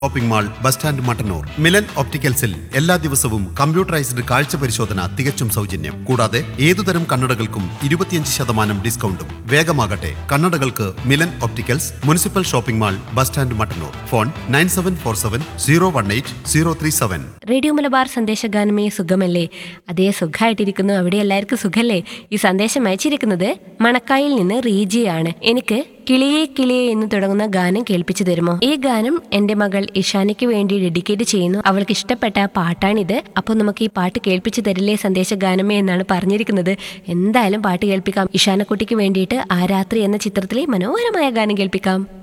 shopping mall bus stand Mattannur Milan ഒപ്റ്റിക്കൽസിൽ എല്ലാ ദിവസവും കമ്പ്യൂട്ടറൈസ്ഡ് കാഴ്ച പരിശോധന തികച്ചും സൗജന്യം കൂടാതെ ഏതുതരം കണ്ണടകൾക്കും ഇരുപത്തിയഞ്ച് ശതമാനം ഡിസ്കൗണ്ടും വേഗമാകട്ടെ കണ്ണടകൾക്ക് Milan opticals municipal shopping mall bus stand Mattannur phone nine seven four seven zero one eight zero three seven radio Malabar സന്ദേശഗാനമേ സുഖമല്ലേ അതേ സുഖമായിട്ടിരിക്കുന്നു അവിടെ എല്ലാവർക്കും സുഖല്ലേ ഈ സന്ദേശം അയച്ചിരിക്കുന്നത് മണക്കായിൽ നിന്ന് റീജിയാണ് എനിക്ക് കിളിയെ കിളിയെ എന്ന് തുടങ്ങുന്ന ഗാനം കേൾപ്പിച്ചു തരുമോ ഈ ഗാനം എന്റെ മകൾ ഇഷാനയ്ക്ക് വേണ്ടി ഡെഡിക്കേറ്റ് ചെയ്യുന്നു അവൾക്ക് ഇഷ്ടപ്പെട്ട പാട്ടാണിത് അപ്പോൾ നമുക്ക് ഈ പാട്ട് കേൾപ്പിച്ചു തരില്ലേ സന്ദേശഗാനമേ എന്നാണ് പറഞ്ഞിരിക്കുന്നത് എന്തായാലും പാട്ട് കേൾപ്പിക്കാം ഇഷാനക്കുട്ടിക്ക് വേണ്ടിയിട്ട് ആ രാത്രി എന്ന ചിത്രത്തിലെ മനോഹരമായ ഗാനം കേൾപ്പിക്കാം